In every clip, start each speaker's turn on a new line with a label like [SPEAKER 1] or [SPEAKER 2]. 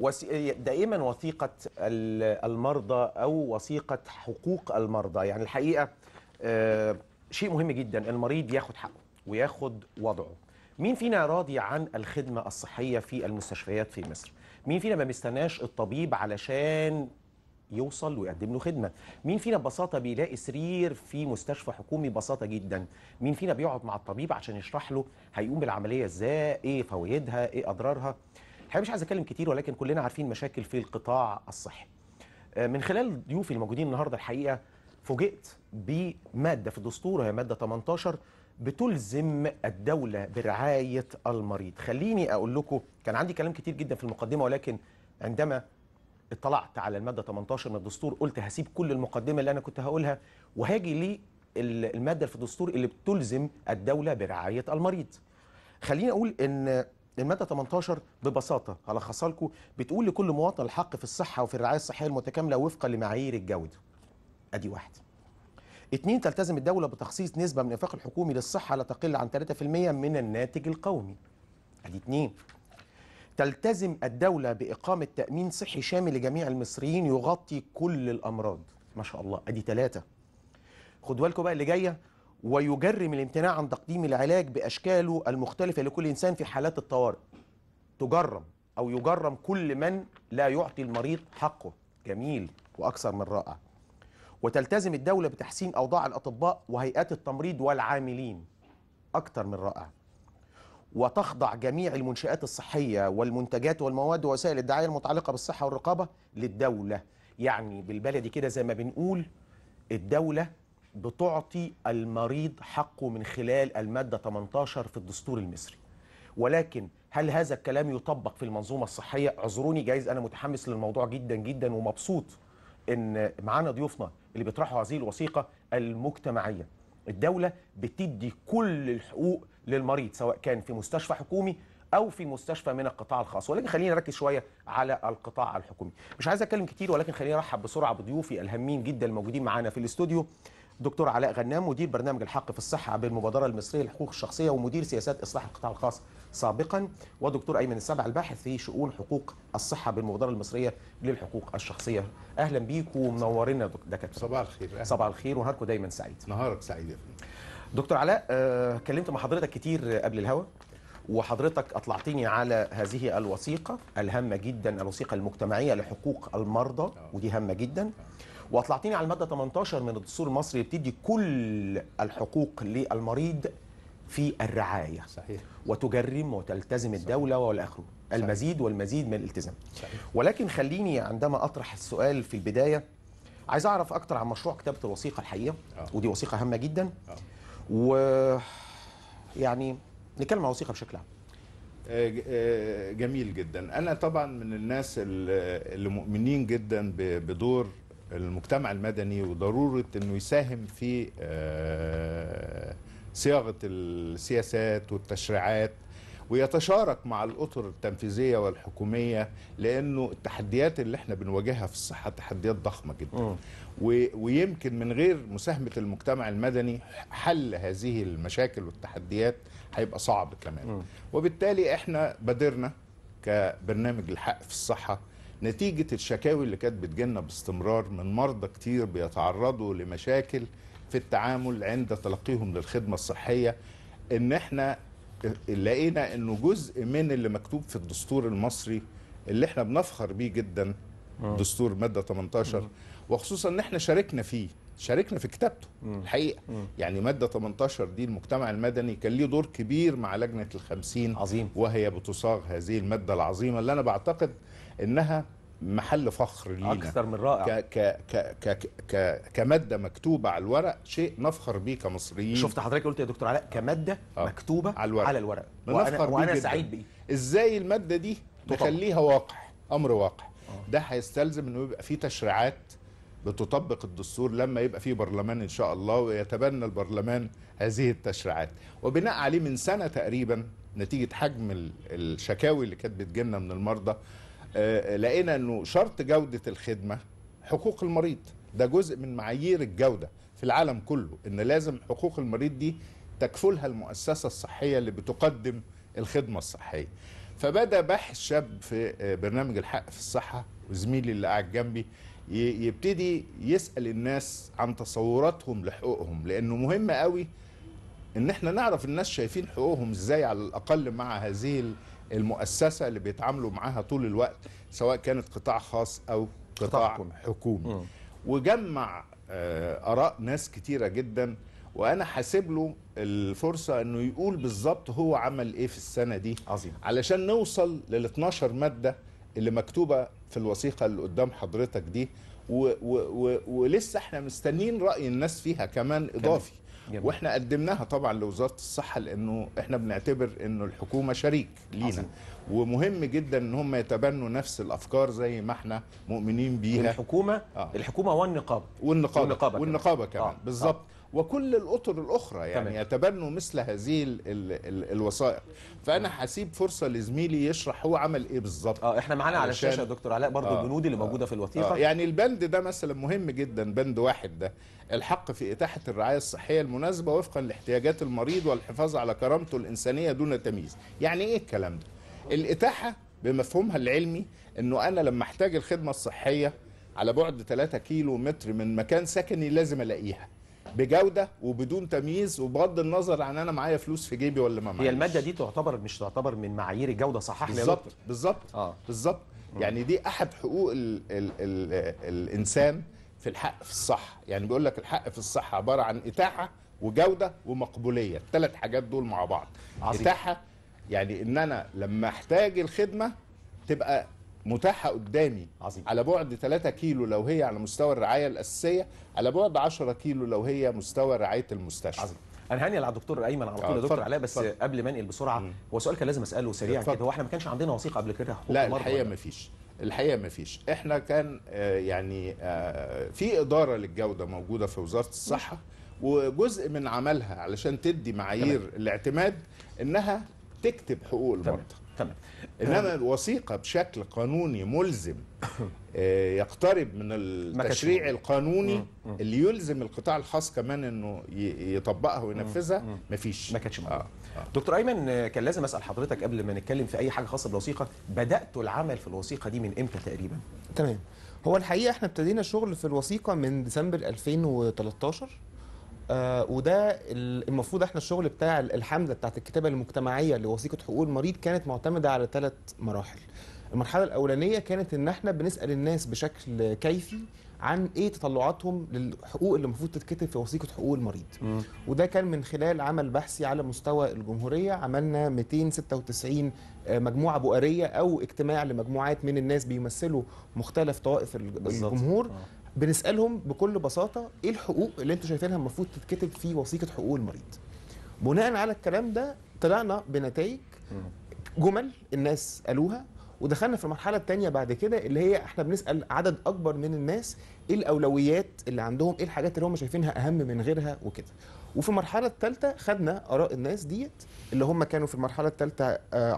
[SPEAKER 1] وسي... دائما وثيقة ال- المرضى أو وثيقة حقوق المرضى يعني الحقيقة آه، شيء مهم جدا المريض ياخد حقه وياخد وضعه مين فينا راضي عن الخدمة الصحية في المستشفيات في مصر مين فينا ما بيستناش الطبيب علشان يوصل ويقدم له خدمه مين فينا ببساطه بيلاقي سرير في مستشفى حكومي ببساطه جدا مين فينا بيقعد مع الطبيب عشان يشرح له هيقوم بالعمليه ازاي ايه فوائدها ايه اضرارها الحقيقه مش عايز اتكلم كتير ولكن كلنا عارفين مشاكل في القطاع الصحي آه، من خلال ضيوفي الموجودين النهارده الحقيقه فوجئت بماده في الدستور وهي ماده 18 بتلزم الدوله برعايه المريض خليني اقول لكم كان عندي كلام كتير جدا في المقدمه ولكن عندما اطلعت على الماده 18 من الدستور قلت هسيب كل المقدمه اللي انا كنت هقولها وهاجي للماده في الدستور اللي بتلزم الدوله برعايه المريض. خليني اقول ان الماده 18 ببساطه هلخصها لكم بتقول لكل مواطن الحق في الصحه وفي الرعايه الصحيه المتكامله وفقا لمعايير الجوده. ادي واحد. اتنين تلتزم الدوله بتخصيص نسبه من الانفاق الحكومي للصحه لا تقل عن 3% من الناتج القومي. ادي اتنين. تلتزم الدولة بإقامة تأمين صحي شامل لجميع المصريين يغطي كل الأمراض ما شاء الله أدي ثلاثة خدوا بالكم بقى اللي جاية ويجرم الامتناع عن تقديم العلاج بأشكاله المختلفة لكل إنسان في حالات الطوارئ تجرم أو يجرم كل من لا يعطي المريض حقه جميل وأكثر من رائع وتلتزم الدولة بتحسين أوضاع الأطباء وهيئات التمريض والعاملين أكثر من رائع وتخضع جميع المنشآت الصحية والمنتجات والمواد ووسائل الدعاية المتعلقة بالصحة والرقابة للدولة يعني بالبلدي كده زي ما بنقول الدولة بتعطي المريض حقه من خلال المادة 18 في الدستور المصري ولكن هل هذا الكلام يطبق في المنظومة الصحية؟ اعذروني جايز أنا متحمس للموضوع جدا جدا ومبسوط إن معانا ضيوفنا اللي بيطرحوا هذه الوثيقة المجتمعية الدولة بتدي كل الحقوق للمريض سواء كان في مستشفى حكومي او في مستشفى من القطاع الخاص ولكن خلينا نركز شويه على القطاع الحكومي مش عايز اتكلم كتير ولكن خليني ارحب بسرعه بضيوفي الهامين جدا الموجودين معانا في الاستوديو دكتور علاء غنام مدير برنامج الحق في الصحه بالمبادره المصريه للحقوق الشخصيه ومدير سياسات اصلاح القطاع الخاص سابقا ودكتور ايمن السبع الباحث في شؤون حقوق الصحه بالمبادره المصريه للحقوق الشخصيه اهلا بيكم ومنورينا دك- دكاتره
[SPEAKER 2] صباح الخير أهلا.
[SPEAKER 1] صباح الخير ونهاركم دايما سعيد
[SPEAKER 2] نهارك سعيد يا فندم
[SPEAKER 1] دكتور علاء آه، كلمت مع حضرتك كتير قبل الهوا وحضرتك اطلعتني على هذه الوثيقه الهامه جدا الوثيقه المجتمعيه لحقوق المرضى ودي هامه جدا واطلعتني على الماده 18 من الدستور المصري بتدي كل الحقوق للمريض في الرعايه
[SPEAKER 2] صحيح
[SPEAKER 1] وتجرم وتلتزم الدوله والى اخره المزيد والمزيد من الالتزام
[SPEAKER 2] صحيح.
[SPEAKER 1] ولكن خليني عندما اطرح السؤال في البدايه عايز اعرف اكتر عن مشروع كتابه الوثيقه الحقيقه
[SPEAKER 2] آه.
[SPEAKER 1] ودي وثيقه هامه جدا
[SPEAKER 2] آه.
[SPEAKER 1] و يعني نتكلم عن الوثيقه بشكل عام
[SPEAKER 2] آه، ج- آه، جميل جدا انا طبعا من الناس اللي اللي مؤمنين جدا ب- بدور المجتمع المدني وضروره انه يساهم في آه، صياغه السياسات والتشريعات ويتشارك مع الاطر التنفيذيه والحكوميه لانه التحديات اللي احنا بنواجهها في الصحه تحديات ضخمه جدا
[SPEAKER 1] مم.
[SPEAKER 2] و- ويمكن من غير مساهمه المجتمع المدني حل هذه المشاكل والتحديات هيبقى صعب كمان
[SPEAKER 1] مم.
[SPEAKER 2] وبالتالي احنا بادرنا كبرنامج الحق في الصحه نتيجه الشكاوي اللي كانت بتجيلنا باستمرار من مرضى كتير بيتعرضوا لمشاكل في التعامل عند تلقيهم للخدمه الصحيه ان احنا لقينا انه جزء من اللي مكتوب في الدستور المصري اللي احنا بنفخر بيه جدا دستور ماده 18 وخصوصا ان احنا شاركنا فيه شاركنا في كتابته الحقيقه يعني ماده 18 دي المجتمع المدني كان ليه دور كبير مع لجنه الخمسين
[SPEAKER 1] عظيم.
[SPEAKER 2] وهي بتصاغ هذه الماده العظيمه اللي انا بعتقد انها محل فخر لينا
[SPEAKER 1] اكثر من رائع
[SPEAKER 2] ك ك ك ك ك كماده مكتوبه على الورق شيء نفخر بيه كمصريين
[SPEAKER 1] شفت حضرتك قلت يا دكتور علاء كماده
[SPEAKER 2] آه.
[SPEAKER 1] مكتوبه
[SPEAKER 2] على الورق.
[SPEAKER 1] على الورق
[SPEAKER 2] بنفخر
[SPEAKER 1] وانا,
[SPEAKER 2] بيه
[SPEAKER 1] وأنا
[SPEAKER 2] جداً.
[SPEAKER 1] سعيد بيه
[SPEAKER 2] ازاي الماده دي
[SPEAKER 1] تطبق.
[SPEAKER 2] نخليها واقع امر واقع ده هيستلزم انه يبقى في تشريعات بتطبق الدستور لما يبقى في برلمان ان شاء الله ويتبنى البرلمان هذه التشريعات وبناء عليه من سنه تقريبا نتيجه حجم ال- الشكاوي اللي كانت بتجيلنا من المرضى آه، لقينا انه شرط جوده الخدمه حقوق المريض ده جزء من معايير الجوده في العالم كله ان لازم حقوق المريض دي تكفلها المؤسسه الصحيه اللي بتقدم الخدمه الصحيه فبدا باحث شاب في آه، برنامج الحق في الصحه وزميلي اللي قاعد جنبي ي- يبتدي يسال الناس عن تصوراتهم لحقوقهم لانه مهم قوي ان احنا نعرف الناس شايفين حقوقهم ازاي على الاقل مع هذه المؤسسه اللي بيتعاملوا معاها طول الوقت سواء كانت قطاع خاص او
[SPEAKER 1] قطاع
[SPEAKER 2] قطاع
[SPEAKER 1] حكومي.
[SPEAKER 2] حكومي
[SPEAKER 1] مم.
[SPEAKER 2] وجمع آه، اراء ناس كتيره جدا وانا حاسب له الفرصه انه يقول بالظبط هو عمل ايه في السنه دي
[SPEAKER 1] عظيم
[SPEAKER 2] علشان نوصل لل 12 ماده اللي مكتوبه في الوثيقه اللي قدام حضرتك دي و و و ولسه احنا مستنيين راي الناس فيها كمان اضافي
[SPEAKER 1] جميل.
[SPEAKER 2] واحنا قدمناها طبعا لوزاره الصحه لانه احنا بنعتبر انه الحكومه شريك لينا
[SPEAKER 1] عظيم.
[SPEAKER 2] ومهم جدا ان هم يتبنوا نفس الافكار زي ما احنا مؤمنين بيها
[SPEAKER 1] الحكومه
[SPEAKER 2] آه.
[SPEAKER 1] الحكومه والنقابه
[SPEAKER 2] والنقابه
[SPEAKER 1] والنقابة كمان.
[SPEAKER 2] والنقابه كمان
[SPEAKER 1] آه.
[SPEAKER 2] بالظبط وكل الاطر الاخرى يعني
[SPEAKER 1] تمام.
[SPEAKER 2] يتبنوا مثل هذه ال ال ال الوثائق فانا هسيب فرصه لزميلي يشرح هو عمل ايه بالظبط
[SPEAKER 1] اه احنا معانا على
[SPEAKER 2] علشان-
[SPEAKER 1] الشاشه يا دكتور علاء برضو
[SPEAKER 2] آه.
[SPEAKER 1] البنود اللي
[SPEAKER 2] آه.
[SPEAKER 1] موجوده في الوثيقه
[SPEAKER 2] آه يعني البند ده مثلا مهم جدا بند واحد ده الحق في إتاحة الرعاية الصحية المناسبة وفقا لاحتياجات المريض والحفاظ على كرامته الإنسانية دون تمييز يعني إيه الكلام ده الإتاحة بمفهومها العلمي أنه أنا لما أحتاج الخدمة الصحية على بعد 3 كيلو متر من مكان سكني لازم ألاقيها بجودة وبدون تمييز وبغض النظر عن أنا معايا فلوس في جيبي ولا ما معايا
[SPEAKER 1] هي الماده دي تعتبر مش تعتبر من معايير الجوده صحح لي يا
[SPEAKER 2] بالظبط
[SPEAKER 1] دكتور
[SPEAKER 2] بالظبط
[SPEAKER 1] اه
[SPEAKER 2] بالظبط يعني دي احد حقوق ال ال ال الانسان في الحق في الصحه يعني بيقول لك الحق في الصحه عباره عن اتاحه وجوده ومقبوليه الثلاث حاجات دول مع بعض
[SPEAKER 1] عظيم.
[SPEAKER 2] اتاحه يعني ان انا لما احتاج الخدمه تبقى متاحه قدامي
[SPEAKER 1] عظيم
[SPEAKER 2] على بعد 3 كيلو لو هي على مستوى الرعايه الاساسيه على بعد 10 كيلو لو هي مستوى رعايه المستشفى
[SPEAKER 1] عظيم انا هاني على الدكتور ايمن على طول
[SPEAKER 2] آه،
[SPEAKER 1] يا دكتور
[SPEAKER 2] اتفضل،
[SPEAKER 1] علاء بس
[SPEAKER 2] اتفضل.
[SPEAKER 1] قبل ما انقل بسرعه هو سؤال كان لازم اساله سريعا
[SPEAKER 2] اتفضل.
[SPEAKER 1] كده هو احنا ما كانش عندنا وثيقه قبل كده حقوق
[SPEAKER 2] لا
[SPEAKER 1] المرضى
[SPEAKER 2] الحقيقه
[SPEAKER 1] ولا؟
[SPEAKER 2] ما فيش الحقيقه ما فيش احنا كان آه، يعني آه، في اداره للجوده موجوده في وزاره الصحه وجزء من عملها علشان تدي معايير الاعتماد انها تكتب حقوق
[SPEAKER 1] تمام
[SPEAKER 2] المرضى
[SPEAKER 1] تمام
[SPEAKER 2] انما الوثيقه بشكل قانوني ملزم آه، يقترب من التشريع
[SPEAKER 1] موجود.
[SPEAKER 2] القانوني
[SPEAKER 1] مم، مم.
[SPEAKER 2] اللي يلزم القطاع الخاص كمان انه ي- يطبقها وينفذها
[SPEAKER 1] مم.
[SPEAKER 2] مفيش
[SPEAKER 1] ما كانتش موجودة.
[SPEAKER 2] آه. آه.
[SPEAKER 1] دكتور ايمن آه، كان لازم اسال حضرتك قبل ما نتكلم في اي حاجه خاصه بالوثيقه بداتوا العمل في الوثيقه دي من امتى تقريبا
[SPEAKER 3] تمام هو الحقيقه احنا ابتدينا شغل في الوثيقه من ديسمبر 2013 آه وده ال- المفروض احنا الشغل بتاع الحمله بتاعت الكتابه المجتمعيه لوثيقه حقوق المريض كانت معتمده على ثلاث مراحل المرحله الاولانيه كانت ان احنا بنسال الناس بشكل كيفي عن ايه تطلعاتهم للحقوق اللي المفروض تتكتب في وثيقه حقوق المريض وده كان من خلال عمل بحثي على مستوى الجمهورية عملنا 296 آه، مجموعة بؤرية أو اجتماع لمجموعات من الناس بيمثلوا مختلف طوائف الج-
[SPEAKER 1] بالظبط.
[SPEAKER 3] الجمهور
[SPEAKER 1] آه.
[SPEAKER 3] بنسألهم بكل بساطة إيه الحقوق اللي أنتوا شايفينها المفروض تتكتب في وثيقة حقوق المريض بناء على الكلام ده طلعنا بنتائج جمل الناس قالوها ودخلنا في المرحلة التانية بعد كده اللي هي احنا بنسأل عدد أكبر من الناس ايه الأولويات اللي عندهم ايه الحاجات اللي هم شايفينها أهم من غيرها وكده وفي المرحلة الثالثة خدنا آراء الناس ديت اللي هم كانوا في المرحلة الثالثة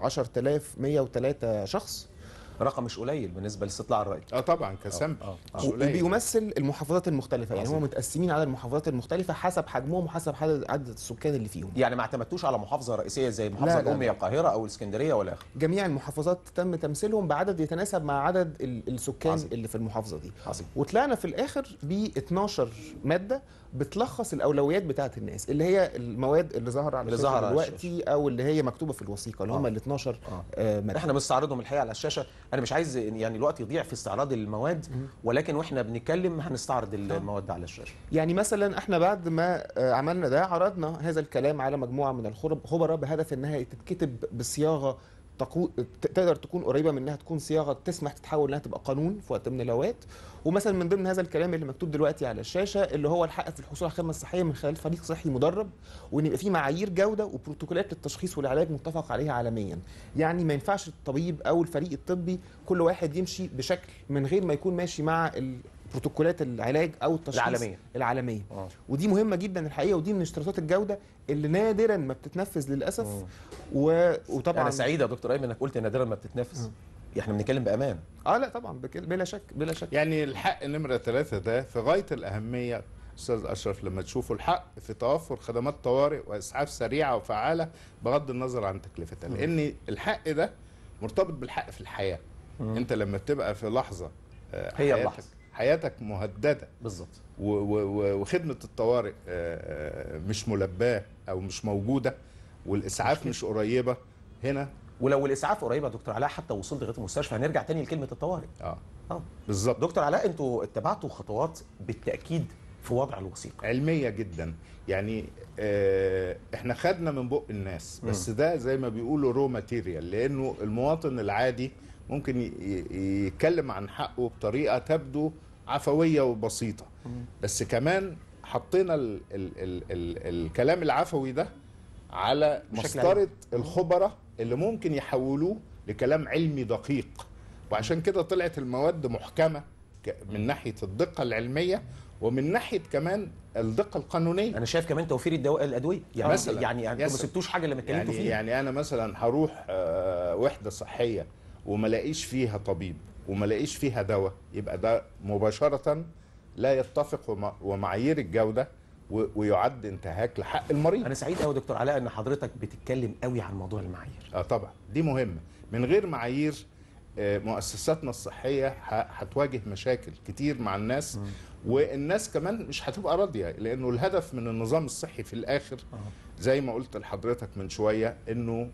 [SPEAKER 3] 10103 شخص
[SPEAKER 1] رقم مش قليل بالنسبه لاستطلاع الراي
[SPEAKER 2] اه طبعا كسامبل
[SPEAKER 1] آه، آه.
[SPEAKER 2] مش قليل.
[SPEAKER 3] وبيمثل المحافظات المختلفة يعني
[SPEAKER 1] عظيم.
[SPEAKER 3] هم متقسمين على المحافظات المختلفة حسب حجمهم وحسب عدد عدد السكان اللي فيهم
[SPEAKER 1] يعني ما اعتمدتوش على محافظه رئيسيه زي المحافظه
[SPEAKER 3] لا، لا،
[SPEAKER 1] الام
[SPEAKER 3] لا.
[SPEAKER 1] يا القاهره او الاسكندريه ولا اخره
[SPEAKER 3] جميع المحافظات تم تمثيلهم بعدد يتناسب مع عدد ال- السكان
[SPEAKER 1] عظيم.
[SPEAKER 3] اللي في المحافظة دي
[SPEAKER 1] عظيم
[SPEAKER 3] وطلعنا في الاخر ب 12 ماده بتلخص الاولويات بتاعت الناس اللي هي المواد اللي ظاهره على
[SPEAKER 1] اللي
[SPEAKER 3] الشاشة
[SPEAKER 1] ظاهرة على
[SPEAKER 3] دلوقتي او اللي هي مكتوبه في الوثيقه اللي هم
[SPEAKER 1] آه.
[SPEAKER 3] ال 12
[SPEAKER 1] آه.
[SPEAKER 3] آه، ماده
[SPEAKER 1] احنا بنستعرضهم الحقيقه على الشاشه انا مش عايز يعني الوقت يضيع في استعراض المواد ولكن واحنا بنتكلم هنستعرض المواد على الشاشه
[SPEAKER 3] يعني مثلا احنا بعد ما آه، عملنا ده عرضنا هذا الكلام على مجموعه من الخبراء بهدف انها تتكتب بصياغه تقو... ت- تقدر تكون قريبه من انها تكون صياغه تسمح تتحول انها تبقى قانون في وقت من الاوقات ومثلا من ضمن هذا الكلام اللي مكتوب دلوقتي على الشاشه اللي هو الحق في الحصول على الخدمه الصحيه من خلال فريق صحي مدرب وان يبقى في معايير جوده وبروتوكولات للتشخيص والعلاج متفق عليها عالميا يعني ما ينفعش الطبيب او الفريق الطبي كل واحد يمشي بشكل من غير ما يكون ماشي مع بروتوكولات العلاج او التشخيص
[SPEAKER 1] العالمية.
[SPEAKER 3] العالميه
[SPEAKER 1] آه.
[SPEAKER 3] ودي مهمه جدا الحقيقه ودي من اشتراطات الجوده اللي نادرا ما بتتنفذ للاسف
[SPEAKER 1] مم.
[SPEAKER 3] و... وطبعا
[SPEAKER 1] انا سعيد يا دكتور ايمن انك قلت نادرا ما بتتنافس احنا بنتكلم بامان
[SPEAKER 3] اه لا طبعا بك- بلا شك بلا شك
[SPEAKER 2] يعني الحق نمرة ثلاثة ده في غاية الأهمية أستاذ أشرف لما تشوفوا الحق في توفر خدمات طوارئ وإسعاف سريعة وفعالة بغض النظر عن تكلفتها لأن الحق ده مرتبط بالحق في الحياه انت لما بتبقى في لحظه آه،
[SPEAKER 1] هي
[SPEAKER 2] حياتك-
[SPEAKER 1] اللحظة.
[SPEAKER 2] حياتك مهدده
[SPEAKER 1] بالظبط
[SPEAKER 2] و- و- و- وخدمه الطوارئ آه، آه، مش ملباه او مش موجوده والاسعاف مش قريبه هنا
[SPEAKER 1] ولو الاسعاف قريبه يا دكتور علاء حتى وصلت لغايه المستشفى هنرجع تاني لكلمه الطوارئ
[SPEAKER 2] اه
[SPEAKER 1] اه
[SPEAKER 2] بالظبط
[SPEAKER 1] دكتور علاء انتوا اتبعتوا خطوات بالتاكيد في وضع الوثيقه
[SPEAKER 2] علميه جدا يعني آه، احنا خدنا من بق الناس بس ده زي ما بيقولوا رو ماتيريال لانه المواطن العادي ممكن ي- ي- يتكلم عن حقه بطريقه تبدو عفويه وبسيطه بس كمان حطينا ال ال ال ال الكلام العفوي ده على
[SPEAKER 1] بشكل
[SPEAKER 2] مسطره الخبراء اللي ممكن يحولوه لكلام علمي دقيق وعشان كده طلعت المواد محكمه ك- من ناحيه الدقه العلميه ومن ناحيه كمان الدقه القانونيه
[SPEAKER 1] انا شايف كمان توفير الدواء الادويه يعني
[SPEAKER 2] مثلاً.
[SPEAKER 1] يعني يعني انتوا ما
[SPEAKER 2] مثلاً.
[SPEAKER 1] سبتوش حاجه لما اتكلمتوا
[SPEAKER 2] يعني
[SPEAKER 1] فيها
[SPEAKER 2] يعني انا مثلا هروح آه، وحده صحيه وما لاقيش فيها طبيب وما لاقيش فيها دواء يبقى ده مباشره لا يتفق ومع- ومعايير الجوده و- ويعد انتهاك لحق المريض
[SPEAKER 1] انا سعيد قوي يا دكتور علاء ان حضرتك بتتكلم قوي عن موضوع المعايير
[SPEAKER 2] اه طبعا دي مهمه من غير معايير آه، مؤسساتنا الصحيه ه- هتواجه مشاكل كتير مع الناس والناس كمان مش هتبقى راضيه لانه الهدف من النظام الصحي في الاخر زي ما قلت لحضرتك من شويه انه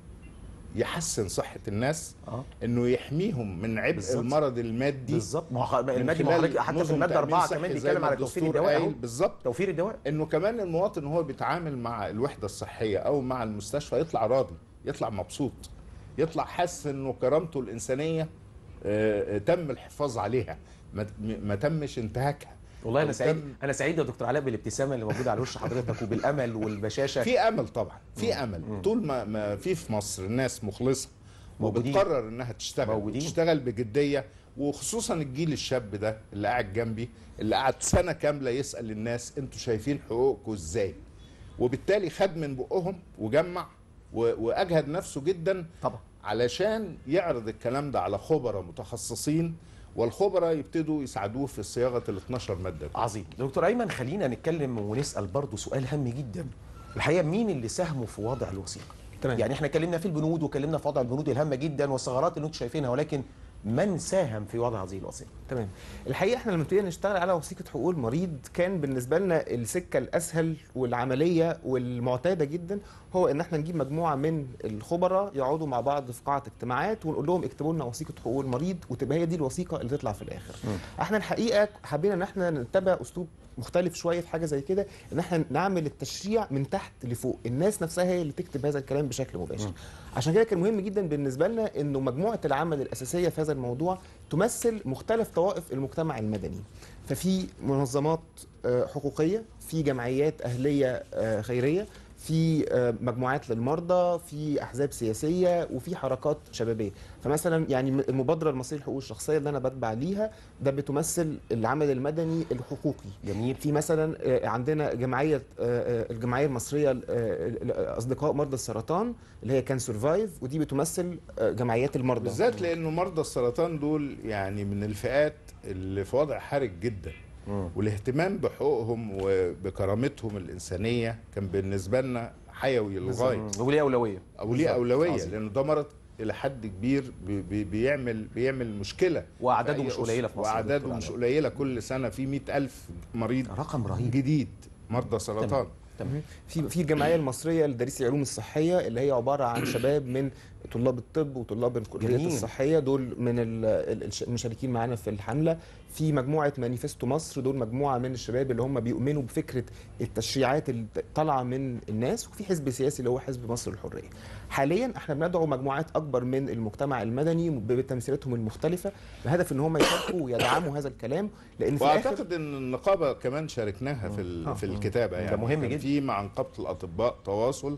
[SPEAKER 2] يحسن صحه الناس
[SPEAKER 1] اه
[SPEAKER 2] انه يحميهم من عبء
[SPEAKER 1] بالظبط.
[SPEAKER 2] المرض المادي
[SPEAKER 1] بالظبط ما هو
[SPEAKER 2] من
[SPEAKER 1] المادي ما هو
[SPEAKER 2] خلال
[SPEAKER 1] حضرتك- حتى في
[SPEAKER 2] نظم
[SPEAKER 1] الماده
[SPEAKER 2] تأمين
[SPEAKER 1] 4
[SPEAKER 2] صحي
[SPEAKER 1] كمان
[SPEAKER 2] زي
[SPEAKER 1] بيتكلم
[SPEAKER 2] ما
[SPEAKER 1] على توفير
[SPEAKER 2] الدستور
[SPEAKER 1] الدواء
[SPEAKER 2] قايل
[SPEAKER 1] اهو
[SPEAKER 2] بالظبط
[SPEAKER 1] توفير الدواء
[SPEAKER 2] انه كمان المواطن وهو بيتعامل مع الوحده الصحيه او مع المستشفى يطلع راضي يطلع مبسوط يطلع حاسس انه كرامته الانسانيه آه، آه، تم الحفاظ عليها ما ما تمش انتهاكها
[SPEAKER 1] والله انا
[SPEAKER 2] أو
[SPEAKER 1] سعيد
[SPEAKER 2] تم-
[SPEAKER 1] انا سعيد يا دكتور علاء بالابتسامه اللي موجوده على وش حضرتك وبالامل والبشاشه
[SPEAKER 2] في امل طبعا في امل طول ما ما في في مصر ناس مخلصه
[SPEAKER 1] موجودين.
[SPEAKER 2] وبتقرر انها تشتغل
[SPEAKER 1] موجودين.
[SPEAKER 2] تشتغل بجديه وخصوصا الجيل الشاب ده اللي قاعد جنبي اللي قعد سنه كامله يسال الناس انتوا شايفين حقوقكم ازاي وبالتالي خد من بقهم وجمع و- واجهد نفسه جدا
[SPEAKER 1] طبعا
[SPEAKER 2] علشان يعرض الكلام ده على خبراء متخصصين والخبراء يبتدوا يساعدوه في صياغه ال 12 ماده دي.
[SPEAKER 1] عظيم دكتور ايمن خلينا نتكلم ونسال برضو سؤال هام جدا الحقيقه مين اللي ساهموا في وضع الوثيقه
[SPEAKER 3] تمام.
[SPEAKER 1] يعني احنا اتكلمنا في البنود واتكلمنا في وضع البنود الهامه جدا والثغرات اللي انتم شايفينها ولكن من ساهم في وضع هذه الوثيقه
[SPEAKER 3] تمام الحقيقه احنا لما ابتدينا نشتغل على وثيقه حقوق المريض كان بالنسبه لنا السكه الاسهل والعمليه والمعتاده جدا هو ان احنا نجيب مجموعه من الخبراء يقعدوا مع بعض في قاعه اجتماعات ونقول لهم اكتبوا لنا وثيقه حقوق المريض وتبقى هي دي الوثيقه اللي تطلع في الاخر احنا الحقيقه حبينا ان احنا نتبع اسلوب مختلف شويه في حاجه زي كده ان احنا نعمل التشريع من تحت لفوق الناس نفسها هي اللي تكتب هذا الكلام بشكل مباشر عشان كده كان مهم جدا بالنسبه لنا انه مجموعه العمل الاساسيه في هذا الموضوع تمثل مختلف طوائف المجتمع المدني ففي منظمات آه، حقوقيه في جمعيات اهليه آه، خيريه في آه، مجموعات للمرضى في احزاب سياسيه وفي حركات شبابيه فمثلا يعني المبادره المصريه للحقوق الشخصيه اللي انا بتبع ليها ده بتمثل العمل المدني الحقوقي
[SPEAKER 1] جميل
[SPEAKER 3] في مثلا آه، عندنا جمعيه آه، آه، الجمعيه المصريه ل- آه، لاصدقاء مرضى السرطان اللي هي كان سرفايف ودي بتمثل آه، جمعيات المرضى
[SPEAKER 2] بالذات لانه مرضى السرطان دول يعني من الفئات اللي في وضع حرج جدا والاهتمام بحقوقهم وبكرامتهم الانسانيه كان بالنسبه لنا حيوي للغايه
[SPEAKER 1] وليه اولويه
[SPEAKER 2] او ليه
[SPEAKER 1] بالظبط.
[SPEAKER 2] اولويه
[SPEAKER 1] عظيم.
[SPEAKER 2] لانه ده مرض الى حد كبير بي بي بيعمل بيعمل مشكله
[SPEAKER 1] واعداده
[SPEAKER 2] في أي
[SPEAKER 1] مش
[SPEAKER 2] أسرة.
[SPEAKER 1] قليله في مصر يا
[SPEAKER 2] واعداده
[SPEAKER 1] دكتور
[SPEAKER 2] مش
[SPEAKER 1] علاء.
[SPEAKER 2] قليله كل سنه في مئة ألف مريض
[SPEAKER 1] رقم رهيب
[SPEAKER 2] جديد مرضى سرطان
[SPEAKER 1] تمام
[SPEAKER 3] في في الجمعيه المصريه لتدريس العلوم الصحيه اللي هي عباره عن شباب من طلاب الطب وطلاب الكليات
[SPEAKER 1] جميل.
[SPEAKER 3] الصحيه دول من ال- ال- الش- المشاركين معانا في الحمله في مجموعه مانيفستو مصر دول مجموعه من الشباب اللي هم بيؤمنوا بفكره التشريعات اللي طالعه من الناس وفي حزب سياسي اللي هو حزب مصر الحريه حاليا احنا بندعو مجموعات اكبر من المجتمع المدني بتمثيلاتهم المختلفه بهدف ان هم يشاركوا ويدعموا هذا الكلام لان في الاخر
[SPEAKER 2] واعتقد ان النقابه كمان شاركناها في ال-
[SPEAKER 3] آه.
[SPEAKER 2] في الكتابه
[SPEAKER 1] ده
[SPEAKER 2] يعني
[SPEAKER 1] مهم
[SPEAKER 2] كان
[SPEAKER 1] جدا.
[SPEAKER 2] في مع نقابه الاطباء تواصل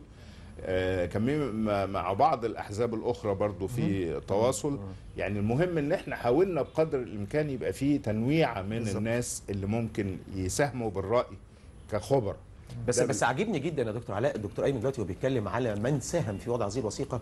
[SPEAKER 2] آه، كان في مع- مع بعض الاحزاب الاخرى برضو في تواصل يعني المهم ان احنا حاولنا بقدر الامكان يبقى في تنويع من
[SPEAKER 3] بالظبط.
[SPEAKER 2] الناس اللي ممكن يساهموا بالراي كخبر
[SPEAKER 1] بس
[SPEAKER 2] ده
[SPEAKER 1] بس عاجبني جدا يا دكتور علاء الدكتور ايمن دلوقتي هو بيتكلم على من ساهم في وضع هذه الوثيقه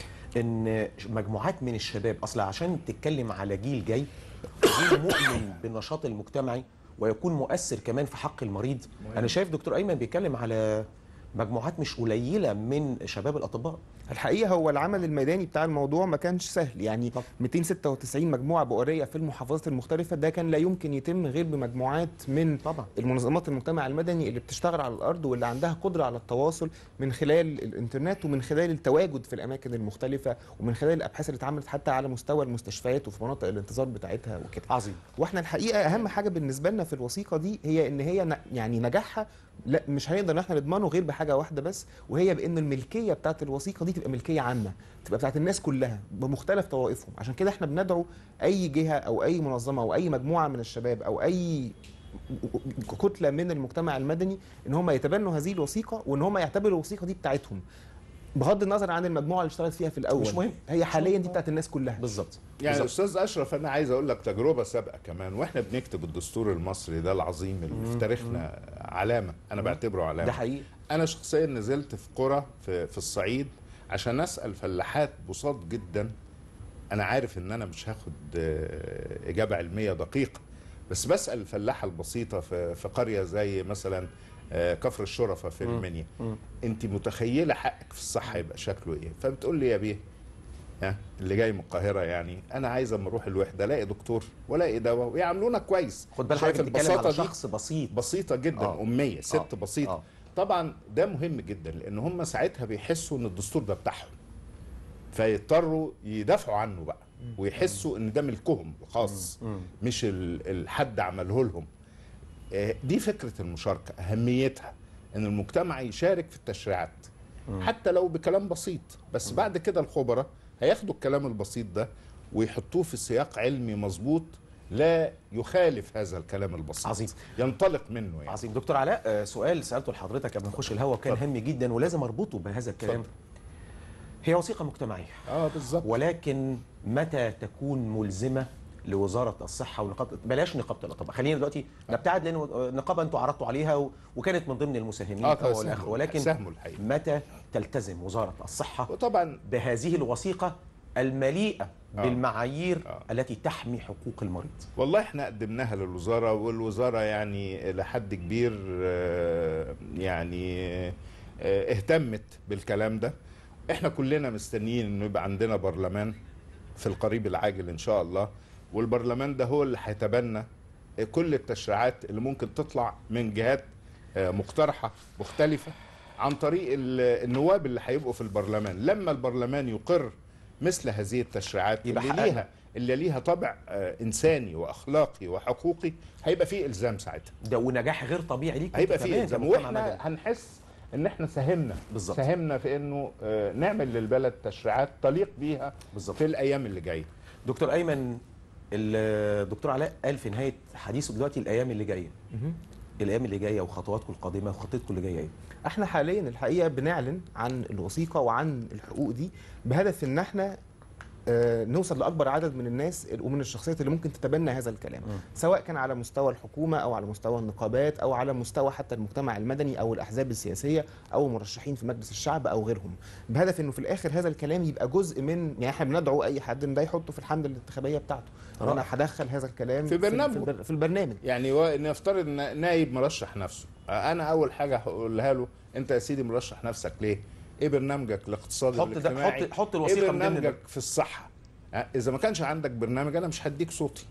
[SPEAKER 1] ان مجموعات من الشباب اصلا عشان تتكلم على جيل جاي جيل مؤمن بالنشاط المجتمعي ويكون مؤثر كمان في حق المريض انا شايف دكتور ايمن بيتكلم على مجموعات مش قليله من شباب الاطباء
[SPEAKER 3] الحقيقه هو العمل الميداني بتاع الموضوع ما كانش سهل يعني
[SPEAKER 1] طب.
[SPEAKER 3] 296 مجموعه بؤريه في المحافظات المختلفه ده كان لا يمكن يتم غير بمجموعات من
[SPEAKER 1] طبعا
[SPEAKER 3] المنظمات المجتمع المدني اللي بتشتغل على الارض واللي عندها قدره على التواصل من خلال الانترنت ومن خلال التواجد في الاماكن المختلفه ومن خلال الابحاث اللي اتعملت حتى على مستوى المستشفيات وفي مناطق الانتظار بتاعتها وكده
[SPEAKER 1] عظيم
[SPEAKER 3] واحنا الحقيقه اهم حاجه بالنسبه لنا في الوثيقه دي هي ان هي ن- يعني نجاحها لا مش هنقدر ان احنا نضمنه غير بحاجه واحده بس وهي بان الملكيه بتاعت الوثيقه دي تبقى ملكيه عامه تبقى بتاعت الناس كلها بمختلف طوائفهم عشان كده احنا بندعو اي جهه او اي منظمه او اي مجموعه من الشباب او اي كتله من المجتمع المدني ان هم يتبنوا هذه الوثيقه وان هم يعتبروا الوثيقه دي بتاعتهم بغض النظر عن المجموعه اللي اشتغلت فيها في الاول
[SPEAKER 1] مش مهم.
[SPEAKER 3] هي حاليا دي بتاعت الناس كلها
[SPEAKER 1] بالظبط
[SPEAKER 2] يعني
[SPEAKER 1] بالظبط.
[SPEAKER 2] استاذ اشرف انا عايز اقول لك تجربه سابقه كمان واحنا بنكتب الدستور المصري ده العظيم اللي في تاريخنا علامه انا بعتبره
[SPEAKER 3] ده
[SPEAKER 2] علامه
[SPEAKER 3] حقيقي
[SPEAKER 2] انا شخصيا نزلت في قرى في, في الصعيد عشان اسال فلاحات بساط جدا انا عارف ان انا مش هاخد آه، اجابه علميه دقيقه بس بسال الفلاحه البسيطه في, في قريه زي مثلا آه، كفر الشرفه في المنيا
[SPEAKER 1] مم.
[SPEAKER 2] انت متخيله حقك في الصحه يبقى شكله ايه فبتقول لي يا بيه ها اللي جاي من القاهره يعني انا عايز اما اروح الوحده الاقي دكتور والاقي دواء ويعاملونا كويس
[SPEAKER 1] خد بالك
[SPEAKER 2] شايف
[SPEAKER 1] حضرتك بتتكلم على
[SPEAKER 2] البساطة دي؟
[SPEAKER 1] شخص بسيط
[SPEAKER 2] بسيطه جدا
[SPEAKER 1] آه.
[SPEAKER 2] اميه ست
[SPEAKER 1] آه.
[SPEAKER 2] بسيطه
[SPEAKER 1] آه.
[SPEAKER 2] طبعا ده مهم جدا لان هم ساعتها بيحسوا ان الدستور ده بتاعهم فيضطروا يدافعوا عنه بقى ويحسوا ان ده ملكهم الخاص
[SPEAKER 1] مم.
[SPEAKER 2] مش ال- الحد عمله لهم آه، دي فكره المشاركه اهميتها ان المجتمع يشارك في التشريعات حتى لو بكلام بسيط بس بعد كده الخبراء هياخدوا الكلام البسيط ده ويحطوه في سياق علمي مظبوط لا يخالف هذا الكلام البسيط
[SPEAKER 1] عظيم.
[SPEAKER 2] ينطلق منه يعني
[SPEAKER 1] عظيم دكتور علاء آه، سؤال سالته لحضرتك قبل ما نخش الهوا وكان
[SPEAKER 2] اتفضل.
[SPEAKER 1] هام جدا ولازم اربطه بهذا الكلام هي وثيقه مجتمعيه
[SPEAKER 2] اه بالظبط
[SPEAKER 1] ولكن متى تكون ملزمه لوزاره الصحه ونقابه بلاش نقابه الاطباء خلينا دلوقتي نبتعد لان النقابه انتوا عرضتوا عليها و... وكانت من ضمن المساهمين
[SPEAKER 2] اه
[SPEAKER 1] أو
[SPEAKER 2] طبعا
[SPEAKER 1] الآخر. ولكن
[SPEAKER 2] سهموا الحقيقه
[SPEAKER 1] متى تلتزم وزاره الصحه
[SPEAKER 2] وطبعا
[SPEAKER 1] بهذه الوثيقه المليئه
[SPEAKER 2] آه.
[SPEAKER 1] بالمعايير
[SPEAKER 2] آه.
[SPEAKER 1] التي تحمي حقوق المريض
[SPEAKER 2] والله احنا قدمناها للوزاره والوزاره يعني لحد كبير آه، يعني آه، اهتمت بالكلام ده احنا كلنا مستنيين انه يبقى عندنا برلمان في القريب العاجل ان شاء الله والبرلمان ده هو اللي هيتبنى كل التشريعات اللي ممكن تطلع من جهات آه، مقترحه مختلفه عن طريق ال- النواب اللي هيبقوا في البرلمان لما البرلمان يقر مثل هذه التشريعات
[SPEAKER 1] يبقى
[SPEAKER 2] اللي
[SPEAKER 1] حققنا.
[SPEAKER 2] ليها اللي ليها طابع آه، انساني واخلاقي وحقوقي هيبقى فيه الزام ساعتها
[SPEAKER 1] ده ونجاح غير طبيعي ليك
[SPEAKER 2] هيبقى
[SPEAKER 1] أنت
[SPEAKER 2] فيه
[SPEAKER 1] كمان
[SPEAKER 2] الزام
[SPEAKER 1] كمجتمع
[SPEAKER 2] واحنا
[SPEAKER 1] مدني.
[SPEAKER 2] هنحس ان احنا ساهمنا
[SPEAKER 1] بالظبط.
[SPEAKER 2] ساهمنا في انه آه، نعمل للبلد تشريعات تليق بيها
[SPEAKER 1] بالظبط.
[SPEAKER 2] في الايام اللي جايه
[SPEAKER 1] دكتور ايمن الدكتور علاء قال في نهايه حديثه دلوقتي الايام اللي جايه الايام اللي جايه وخطواتكم القادمه وخطتكم اللي جايه ايه
[SPEAKER 3] احنا حاليا الحقيقه بنعلن عن الوثيقه وعن الحقوق دي بهدف ان احنا آه، نوصل لاكبر عدد من الناس ومن الشخصيات اللي ممكن تتبنى هذا الكلام
[SPEAKER 1] مم.
[SPEAKER 3] سواء كان على مستوى الحكومه او على مستوى النقابات او على مستوى حتى المجتمع المدني او الاحزاب السياسيه او مرشحين في مجلس الشعب او غيرهم بهدف انه في الاخر هذا الكلام يبقى جزء من يعني احنا بندعو اي حد ان ده يحطه في الحمله الانتخابيه بتاعته
[SPEAKER 1] رائع.
[SPEAKER 3] انا هدخل هذا الكلام
[SPEAKER 2] في برنامجه.
[SPEAKER 3] في, البر- في البرنامج
[SPEAKER 2] يعني و- نفترض ان نايب مرشح نفسه آه، انا اول حاجه هقولها له انت يا سيدي مرشح نفسك ليه ايه برنامجك الاقتصادي
[SPEAKER 1] حط ده
[SPEAKER 2] والاجتماعي
[SPEAKER 1] حط حط
[SPEAKER 2] ايه
[SPEAKER 1] الوثيقه من ضمن
[SPEAKER 2] برنامجك في الصحه آه، اذا ما كانش عندك برنامج انا مش هديك صوتي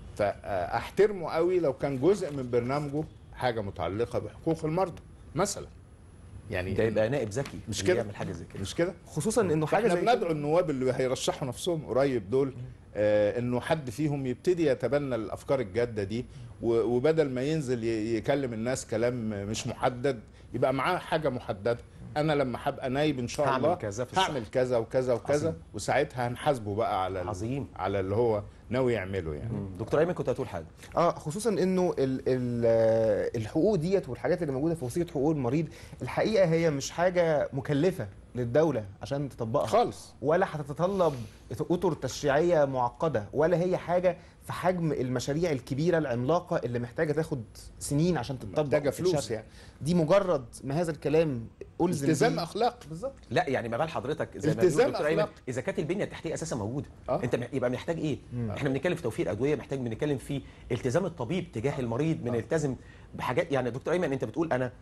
[SPEAKER 2] فاحترمه قوي لو كان جزء من برنامجه حاجه متعلقه بحقوق المرضى مثلا يعني
[SPEAKER 1] ده يبقى نائب ذكي
[SPEAKER 2] مش
[SPEAKER 1] اللي
[SPEAKER 2] كده؟
[SPEAKER 1] يعمل حاجه زي كده
[SPEAKER 2] مش كده
[SPEAKER 3] خصوصا انه حاجه
[SPEAKER 2] احنا
[SPEAKER 3] زي كده-
[SPEAKER 2] بندعو النواب اللي هيرشحوا نفسهم قريب دول آه انه حد فيهم يبتدي يتبنى الافكار الجاده دي و- وبدل ما ينزل ي- يكلم الناس كلام مش محدد يبقى معاه حاجه محدده انا لما هبقى نايب ان شاء
[SPEAKER 1] هعمل
[SPEAKER 2] الله
[SPEAKER 1] كذا في الصحة.
[SPEAKER 2] هعمل كذا وكذا وكذا
[SPEAKER 1] عظيم.
[SPEAKER 2] وساعتها هنحاسبه بقى على ال-
[SPEAKER 1] عظيم.
[SPEAKER 2] على اللي هو ناوي يعمله يعني
[SPEAKER 1] مم. دكتور ايمن كنت هتقول حاجه
[SPEAKER 3] اه خصوصا انه ال ال آه، الحقوق ديت والحاجات اللي موجوده في وثيقه حقوق المريض الحقيقه هي مش حاجه مكلفه للدوله عشان تطبقها
[SPEAKER 2] خالص
[SPEAKER 3] ولا هتتطلب اطر تشريعيه معقده ولا هي حاجه في حجم المشاريع الكبيره العملاقه اللي محتاجه تاخد سنين عشان تطبق
[SPEAKER 2] محتاجه فلوس
[SPEAKER 3] وتتشرع.
[SPEAKER 2] يعني
[SPEAKER 3] دي مجرد ما هذا الكلام الزم
[SPEAKER 2] التزام
[SPEAKER 3] بيه-
[SPEAKER 2] اخلاقي
[SPEAKER 3] بالظبط
[SPEAKER 1] لا يعني ما بال حضرتك زي ما
[SPEAKER 2] التزام
[SPEAKER 1] بيقول دكتور ايمن
[SPEAKER 2] أخلاقي.
[SPEAKER 1] اذا كانت البنيه التحتيه اساسا موجوده
[SPEAKER 2] آه.
[SPEAKER 1] انت مح- يبقى محتاج ايه احنا بنتكلم في توفير ادويه محتاج بنتكلم في التزام الطبيب تجاه المريض بنلتزم بحاجات يعني دكتور ايمن انت بتقول انا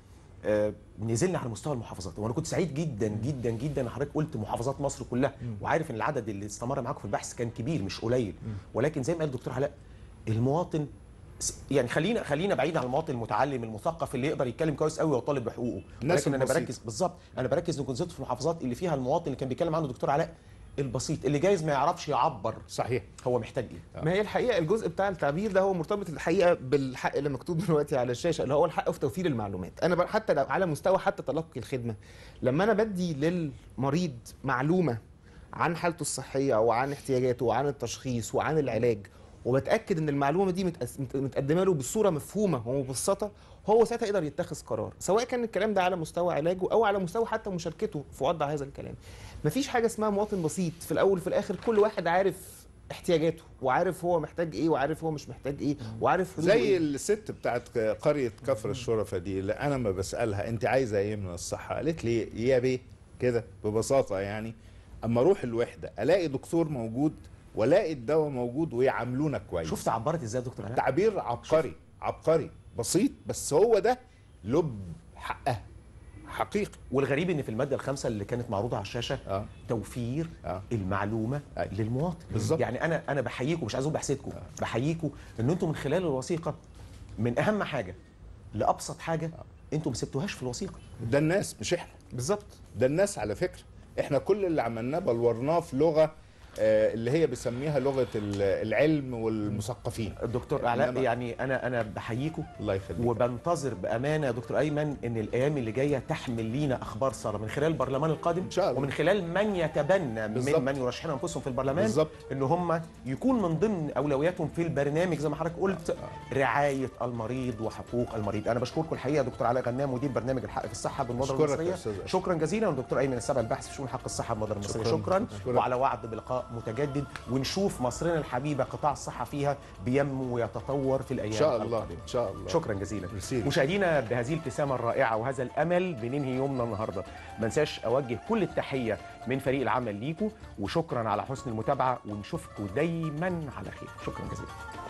[SPEAKER 1] آه، نزلنا على مستوى المحافظات وانا كنت سعيد جدا جدا جدا ان حضرتك قلت محافظات مصر كلها وعارف ان العدد اللي استمر معاكم في البحث كان كبير مش قليل ولكن زي ما قال الدكتور علاء المواطن س- يعني خلينا خلينا بعيد عن المواطن المتعلم المثقف اللي يقدر يتكلم كويس قوي ويطالب بحقوقه
[SPEAKER 2] الناس
[SPEAKER 1] ولكن انا
[SPEAKER 2] البسيطة.
[SPEAKER 1] بركز بالظبط انا بركز ان كنت زرت في المحافظات اللي فيها المواطن اللي كان بيتكلم عنه الدكتور علاء البسيط اللي جايز ما يعرفش يعبر
[SPEAKER 2] صحيح
[SPEAKER 1] هو محتاج ايه
[SPEAKER 3] ما هي الحقيقه الجزء بتاع التعبير ده هو مرتبط الحقيقه بالحق اللي مكتوب دلوقتي على الشاشه اللي هو الحق في توفير المعلومات انا بقى حتى لو على مستوى حتى تلقي الخدمه لما انا بدي للمريض معلومه عن حالته الصحيه او عن احتياجاته وعن التشخيص وعن العلاج وبتاكد ان المعلومه دي متأس- مت- متقدمه له بصوره مفهومه ومبسطه هو ساعتها يقدر يتخذ قرار سواء كان الكلام ده على مستوى علاجه او على مستوى حتى مشاركته في وضع هذا الكلام مفيش حاجه اسمها مواطن بسيط في الاول وفي الاخر كل واحد عارف احتياجاته وعارف هو محتاج ايه وعارف هو مش محتاج ايه وعارف حدوده
[SPEAKER 2] زي
[SPEAKER 3] إيه.
[SPEAKER 2] الست بتاعت قرية كفر الشرفة دي اللي أنا ما بسألها أنت عايزة إيه من الصحة قالت لي يا بيه كده ببساطة يعني أما أروح الوحدة ألاقي دكتور موجود وألاقي الدواء موجود ويعاملونا كويس
[SPEAKER 1] شفت عبرت ازاي يا دكتور علاء
[SPEAKER 2] تعبير عبقري عبقري بسيط بس هو ده لب حقها حقيقي
[SPEAKER 1] والغريب ان في الماده الخامسه اللي كانت معروضه على الشاشه
[SPEAKER 2] اه
[SPEAKER 1] توفير
[SPEAKER 2] آه.
[SPEAKER 1] المعلومه
[SPEAKER 2] أي.
[SPEAKER 1] للمواطن
[SPEAKER 2] بالظبط.
[SPEAKER 1] يعني انا انا بحييكم مش عايز اقول بحسدكم بحييكم ان انتم من خلال الوثيقه من اهم حاجه لابسط حاجه انتم ما سبتوهاش في الوثيقه
[SPEAKER 2] ده الناس مش احنا
[SPEAKER 3] بالظبط
[SPEAKER 2] ده الناس على فكرة احنا كل اللي عملناه بلورناه في لغة آه، اللي هي بيسميها لغة ال- العلم والمثقفين
[SPEAKER 1] الدكتور علاء
[SPEAKER 2] إنما-
[SPEAKER 1] يعني انا انا بحييكم
[SPEAKER 2] الله يخليك
[SPEAKER 1] وبنتظر بامانه يا دكتور ايمن ان الايام اللي جايه تحمل لينا اخبار ساره من خلال البرلمان القادم
[SPEAKER 2] إن شاء الله.
[SPEAKER 1] ومن خلال من يتبنى
[SPEAKER 2] بالظبط.
[SPEAKER 1] من من يرشحون انفسهم في البرلمان
[SPEAKER 2] بالظبط.
[SPEAKER 1] ان هم يكون من ضمن اولوياتهم في البرنامج زي ما حضرتك قلت رعايه المريض وحقوق المريض انا بشكركم الحقيقه يا دكتور علاء غنام مدير برنامج الحق في الصحه بالمبادره
[SPEAKER 2] أشكرك يا
[SPEAKER 1] المصريه
[SPEAKER 2] أستاذ أشرف.
[SPEAKER 1] شكرا جزيلا والدكتور ايمن السبع الباحث في شؤون حق الصحه بالمبادره المصريه
[SPEAKER 2] شكراً.
[SPEAKER 1] شكرا,
[SPEAKER 2] شكراً.
[SPEAKER 1] وعلى وعد بلقاء متجدد ونشوف مصرنا الحبيبه قطاع الصحه فيها بينمو ويتطور في الايام
[SPEAKER 2] ان شاء الله
[SPEAKER 1] القادمة.
[SPEAKER 2] ان شاء الله
[SPEAKER 1] شكرا جزيلا
[SPEAKER 2] ميرسي.
[SPEAKER 1] مشاهدينا بهذه الابتسامه الرائعه وهذا الامل بننهي يومنا النهارده ما انساش اوجه كل التحيه من فريق العمل ليكم وشكرا على حسن المتابعه ونشوفكم دايما على خير شكرا جزيلا